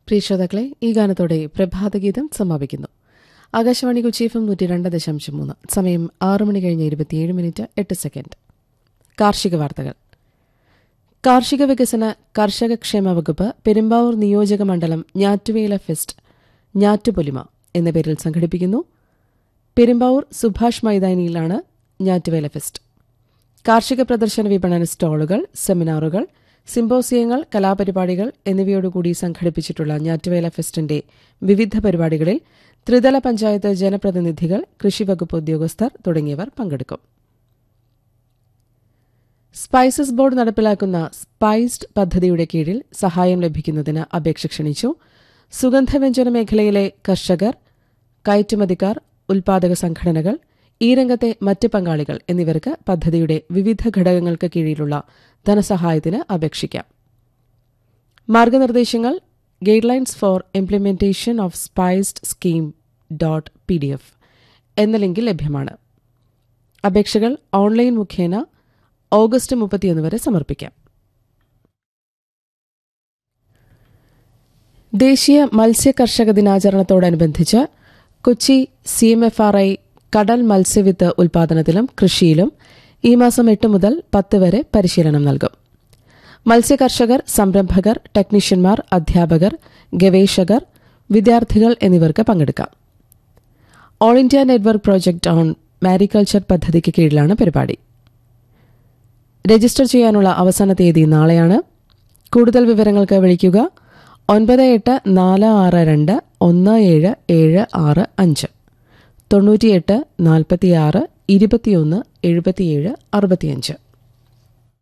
പ്രിയ ശ്രോതാക്കളെ ഈ ഗാനത്തോടെ പ്രഭാതഗീതം സമാപിക്കുന്നു ആകാശവാണി കൊച്ചി എഫ് എം നൂറ്റി രണ്ട് ദശാംശം മൂന്ന് സമയം ആറ് മണി കഴിഞ്ഞ് ഇരുപത്തിയേഴ് മിനിറ്റ് എട്ട് സെക്കൻഡ് കാർഷിക വാർത്തകൾ കാർഷിക വികസന കർഷക ക്ഷേമ വകുപ്പ് പെരുമ്പാവൂർ നിയോജക മണ്ഡലം ഞാറ്റുവേല ഫെസ്റ്റ് ഞാറ്റുപൊലിമ എന്ന പേരിൽ സംഘടിപ്പിക്കുന്നു പെരുമ്പാവൂർ സുഭാഷ് മൈതാനിയിലാണ് ഞാറ്റുവേല ഫെസ്റ്റ് കാർഷിക പ്രദർശന വിപണന സ്റ്റാളുകൾ സെമിനാറുകൾ സിംബോസിയങ്ങൾ കലാപരിപാടികൾ എന്നിവയോടുകൂടി സംഘടിപ്പിച്ചിട്ടുള്ള ഞാറ്റുവേല ഫെസ്റ്റിന്റെ വിവിധ പരിപാടികളിൽ ത്രിതല പഞ്ചായത്ത് ജനപ്രതിനിധികൾ കൃഷിവകുപ്പ് ഉദ്യോഗസ്ഥർ തുടങ്ങിയവർ പങ്കെടുക്കും സ്പൈസസ് ബോർഡ് നടപ്പിലാക്കുന്ന സ്പൈസ്ഡ് പദ്ധതിയുടെ കീഴിൽ സഹായം ലഭിക്കുന്നതിന് അപേക്ഷ ക്ഷണിച്ചു സുഗന്ധവ്യഞ്ജന മേഖലയിലെ കർഷകർ കയറ്റുമതിക്കാർ ഉൽപാദക സംഘടനകൾ ഈ രംഗത്തെ മറ്റ് പങ്കാളികൾ എന്നിവർക്ക് പദ്ധതിയുടെ വിവിധ ഘടകങ്ങൾക്ക് കീഴിലുള്ള ധനസഹായത്തിന് അപേക്ഷിക്കാം മാർഗനിർദ്ദേശങ്ങൾ guidelines for implementation of spiced scheme dot P D F എന്ന ലിങ്കിൽ ലഭ്യമാണ് അപേക്ഷകൾ ഓൺലൈൻ മുഖേന ഓഗസ്റ്റ് മുപ്പത്തിയൊന്ന് വരെ സമർപ്പിക്കാം ദേശീയ മത്സ്യ കർഷക ദിനാചരണത്തോടനുബന്ധിച്ച് Kochi C M F R I കടൽ മത്സ്യവിത്ത് ഉൽപാദനത്തിലും കൃഷിയിലും ഈ മാസം എട്ട് മുതൽ പത്ത് വരെ പരിശീലനം നൽകും മത്സ്യകർഷകർ സംരംഭകർ ടെക്നീഷ്യന്മാർ അധ്യാപകർ ഗവേഷകർ വിദ്യാർത്ഥികൾ എന്നിവർക്ക് പങ്കെടുക്കാം all India network project on mariculture പദ്ധതിക്ക് കീഴിലാണ് പരിപാടി രജിസ്റ്റർ ചെയ്യാനുള്ള അവസാന തീയതി നാളെയാണ് കൂടുതൽ വിവരങ്ങൾക്ക് വിളിക്കുക ഒൻപത് എട്ട് നാല് ആറ് രണ്ട് ഒന്ന് ഏഴ് ഏഴ് ആറ് അഞ്ച് തൊണ്ണൂറ്റിയെട്ട് നാൽപ്പത്തിയാറ് ഇരുപത്തിയൊന്ന് എഴുപത്തിയേഴ് അറുപത്തിയഞ്ച്